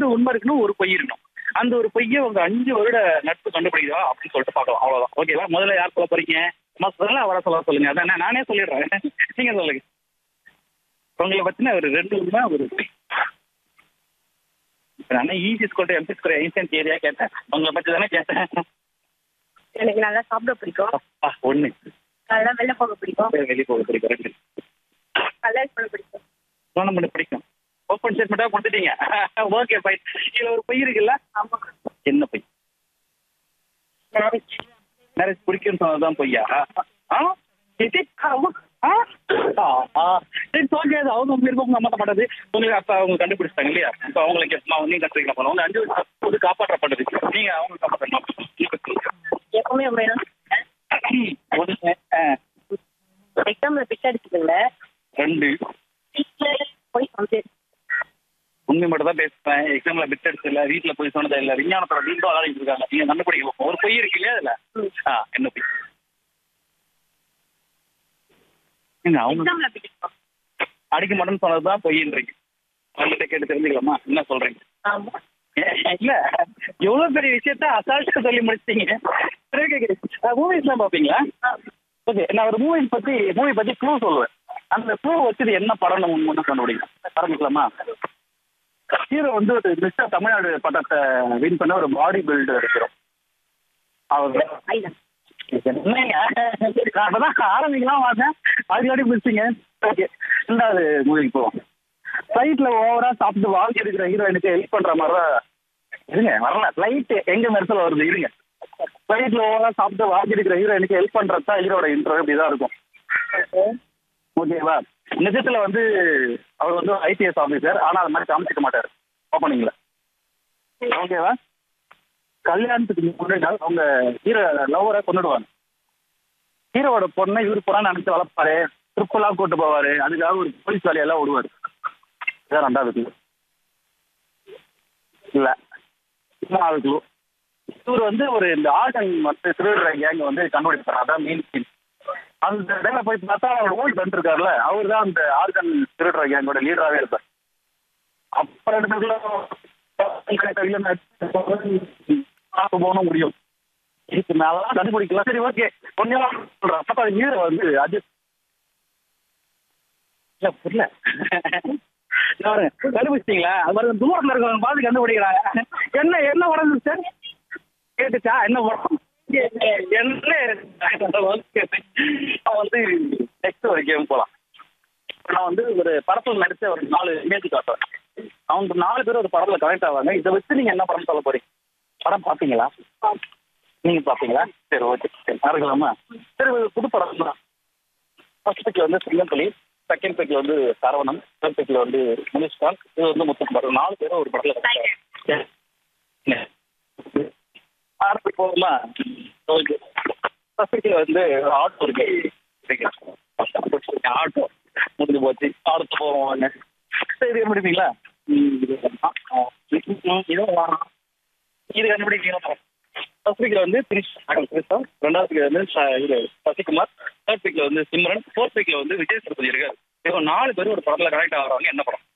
உண்மை இருக்கணும் ஒரு பொய் இருக்கணும் அந்த ஒரு பொய்யை உங்க அஞ்சு வருட நட்பு கண்டுபிடிக்கிறா அப்படின்னு சொல்லிட்டு பார்க்கலாம் அவ்வளவுதான் ஓகேவா முதல்ல யார் சொல்ல போறீங்க மொத்தம் அவரை சொல்ல சொல்லுங்க அதான் நானே சொல்லிடுறேன் நீங்க சொல்லுங்க உங்களை பத்தின ஒரு ரெண்டு உண்மை ஒரு பொய் நான் easy school M C school ancient area கேட்டேன் உங்களை பத்தி தானே கேட்டேன் எனக்கு நல்லா சாப்பிட பிடிக்கும் அப்பா ஒண்ணு நல்லா வெளில போக பிடிக்கும் வெளியே போக பிடிக்கும் ரெண்டு கல்யாணம் பண்ண பிடிக்கும் சோனம் பண்ண பிடிக்கும் ஓப்பன் ஸ்டேட்மெண்ட்டாக கொடுத்துட்டீங்க ஓகே ஃபைன் இதுல ஒரு பொய் இருக்குல்ல ஆமா என்ன பொய் மேரேஜ் மேரேஜ் பிடிக்கும்னு சொன்னதுதான் பொய்யா ஆ இது? ஆமா. ஆ? ஆ, ஆ. சரி ஓகே அது அவங்க உங்க இருக்க உங்க அம்மா மாட்டாது உங்களுக்கு அப்ப அவங்க கண்டுபிடிச்சிட்டாங்க இல்லையா இப்போ அவங்களுக்கு அம்மா நீங்க கண்டுபிடிக்கலாம் போனோம் உங்க அஞ்சு வருஷம் போது காப்பாற்றப்பட்டது நீங்க அவங்க காப்பாற்றணும் எப்பவுமே வேணும் ஒன்று ஆ, எக்ஸாம்ல பிச்சை அடிச்சதுல ரெண்டு வீட்டுல போய் சமைச்சு உண்மை மட்டும் தான் பேசுவேன் எக்ஸாம்ல பிட் அடிச்சது இல்ல வீட்டுல போய் சொன்னது இல்ல விஞ்ஞானத்தோட வீண்டும் விளையாடிட்டு இருக்காங்க நீங்க கண்டுபிடிக்க ஒரு பொய் இருக்கு இல்லையா அதுல ம். ஆ என்ன பொய் ஏங்க, அவங்க எக்ஸாம்ல பிடிக்கும் அடிக்க மாட்டேன்னு சொன்னதுதான் பொய்ன்றீங்க அவங்ககிட்ட கேட்டு தெரிஞ்சுக்கலாமா என்ன சொல்றீங்க ஆமா இல்ல எவ்வளவு பெரிய விஷயத்த அசால்ட்டா சொல்லி முடிச்சிட்டீங்க மூவிஸ் எல்லாம் பாப்பீங்களா ஓகே நான் ஒரு மூவி பத்தி மூவி பத்தி க்ளூ சொல்லுவேன் அந்த க்ளூ வச்சது என்ன படம் நம்ம முன்ன கண்டுபிடிக்கலாம் ஆரம்பிக்கலாமா ஹீரோ வந்து ஒரு மிஸ்டர் தமிழ்நாடு பட்டத்தை வின் பண்ண ஒரு பாடி பில்டர் இருக்கிறோம் அவர் ஐயா என்னங்க நான் அப்பதான் ஆரம்பிக்கலாம் பார்த்தேன் அதுக்காடி பிடிச்சிங்க ஓகே ரெண்டாவது மூவிக்கு போவோம் ஃப்ளைட்ல ஓவரா சாப்பிட்டு வாழ்க்கை இருக்கிற ஹீரோயினுக்கு ஹெல்ப் பண்ற மாதிரி தான் இருங்க வரல ஃப்ளைட் எங்க நேரத்தில் வருது இருங்க ஃப்ளைட்ல ஓவரா சாப்பிட்டு வாழ்க்கை இருக்கிற ஹீரோயினுக்கு ஹெல்ப் பண்றது தான் ஹீரோட இன்ட்ரோ இப்படிதான் இருக்கும் ஓகேவா நிஜத்துல வந்து அவர் வந்து ஐபிஎஸ் ஆபீசர் ஆனா அது மாதிரி காமிச்சிக்க மாட்டாரு ஓப்பனிங்ல ஓகேவா கல்யாணத்துக்கு முன்னாடி நாள் அவங்க ஹீரோ லவ்வரை கொண்டுடுவாங்க ஹீரோவோட பொண்ணை இவரு புறான்னு நினைச்சு வளர்ப்பாரு ட்ரிப்பெல்லாம் கூட்டு போவாரு அதுக்காக ஒரு போலீஸ் வேலையெல்லாம் விடுவாரு இதான் ரெண்டாவது குழு இல்ல மூணாவது குழு இவர் வந்து ஒரு இந்த ஆர்கன் மற்ற திருடுற கேங் வந்து கண்டுபிடிப்பாரு அதான் மெயின் சீன் அந்த இடத்துல போய் பார்த்தா அவர் ஓல்ட் ஃப்ரெண்ட் இருக்காருல்ல அவர் தான் அந்த ஆர்கன் திருடுற கேங்கோட லீடராகவே இருப்பார் அப்புறம் இடத்துல பார்க்க போகணும் முடியும் இதுக்கு மேலாம் கண்டுபிடிக்கலாம் சரி ஓகே கொஞ்சம் சொல்றேன் அப்ப அது ஹீரோ வந்து அது இல்ல புரியல பாருங்க, கண்டுபிடிச்சிட்டீங்களா அது மாதிரி தூரத்துல இருக்கவங்க பார்த்து கண்டுபிடிக்கிறாங்க என்ன என்ன படம் சார் கேட்டுச்சா என்ன படம் என்ன ஓகே அவன் வந்து நெக்ஸ்ட் ஒரு கேம் போலாம் நான் வந்து ஒரு படத்துல நடிச்ச ஒரு நாலு இமேஜ் காட்டுறேன் அவங்க நாலு பேர் ஒரு படத்துல கனெக்ட் ஆவாங்க இதை வச்சு நீங்க என்ன படம் சொல்ல போறீங்க படம் பாத்தீங்களா நீங்க பாத்தீங்களா சரி ஓகே சரி மறக்கலாமா சரி இது புது படம் தான் ஃபர்ஸ்ட் பிக்ல வந்து சிங்கம்புலி செகண்ட் பிக்ல வந்து சரவணன் தேர்ட் பிக்ல வந்து முனிஷ்காந்த் இது வந்து முத்தம் படம் நாலு பேரும் ஒரு படத்துல connect ஆவாங்க. அடுத்து போகலாமா ஓகே ஃபர்ஸ்ட் பிக்ல வந்து ஆட்டோ இருக்கு ஆட்டோ முடிஞ்சு போச்சு அடுத்து போவோம் சரி முடிப்பீங்களா இது வேணாம். இது கண்டுபிடிக்கிறீங்க ஃபர்ஸ்ட் வீக்ல வந்து திரிஷ் கிருஷ்ணா ரெண்டாவது வீக்ல வந்து ச- இது சசிகுமார் தேர்ட் வீக்ல வந்து சிம்ரன் ஃபோர்த் வீக்ல வந்து விஜய் சேதுபதி இருக்காரு இப்போ நாலு பேரும் ஒரு படத்துல கனெக்ட் ஆகுறாங்க என்ன படம்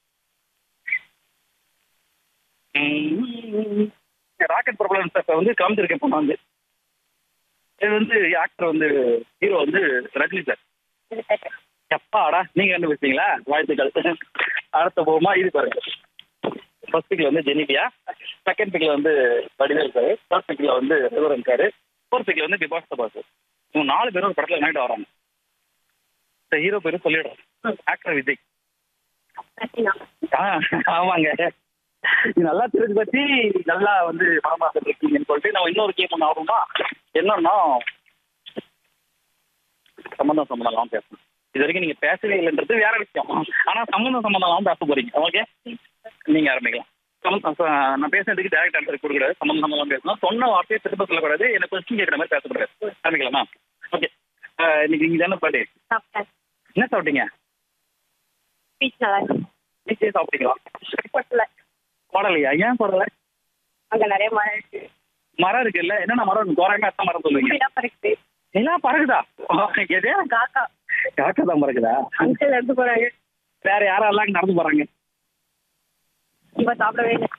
ராக்கெட் ப்ராப்ளம்ஸ் வந்து காமிச்சிருக்கேன் இப்போ நான் வந்து இது வந்து ஆக்டர் வந்து ஹீரோ வந்து ரஜினி சார் எப்பாடா நீங்க கண்டுபிடிச்சீங்களா வாழ்த்துக்கள் அடுத்த போகுமா இது பாருங்க ஃபர்ஸ்ட் பிக்ல வந்து ஜெனிபியா செகண்ட் பிக்ல வந்து வடிவேல் இருக்காரு தேர்ட் பிக்ல வந்து சிவரன் இருக்காரு ஃபோர்த் பிக்ல வந்து பிபாஸ் தபாஸ் இவங்க நாலு பேரும் ஒரு படத்துல கனெக்ட் வராங்க இந்த ஹீரோ பேரும் சொல்லிடுறோம் ஆக்டர் விஜய் ஆ ஆமாங்க இது நல்லா தெரிஞ்சு பத்தி நல்லா வந்து படம் பார்த்துட்டு இருக்கீங்கன்னு சொல்லிட்டு நம்ம இன்னொரு கேம் ஒன்று ஆகுமா என்னன்னா சம்பந்தம் சம்பந்தம்லாம் பேசணும் இது வரைக்கும் நீங்க பேசவே இல்லைன்றது வேற விஷயம் ஆனா சம்பந்தம் சம்பந்தம்லாம் பேச போறீங்க ஓகே நீங்க ஆரம்பிக்கலாம் சம்மந்தம் ச- நான் பேசுறதுக்கு டேரக்ட் ஆன்சர் கொடுக்கூடாது சம்பந்தம் சம்பந்தம் பேசணும் சொன்ன வார்த்தையை திரும்ப சொல்லக்கூடாது எனக்கு கொஸ்டின் கேட்குற மாதிரி பேசக்கூடாது ஆரம்பிக்கலாமா ஓகே இன்னைக்கு நீங்க தானே பர்த்டே சாப்பிட்டேன் என்ன சாப்பிட்டீங்க ஸ்பீச் நல்லா இருக்கு வீட்லயே சாப்பிட்டீங்களா பட்டல போடலையா ஏன் போடல அங்க நிறைய மழை இருக்கு மரம் இருக்குல்ல என்னென்ன மரம் தோராயமா எத்தனை மரம் சொல்லுவீங்க இடம் பறக்குது எல்லாம் பறகுதா எதே காக்கா காக்கா தான் பறக்குதா அங்கிள் எடுத்து போறாங்க வேற யாரெல்லாம் இங்க நடந்து போறாங்க இப்ப சாப்பிடவே இல்லை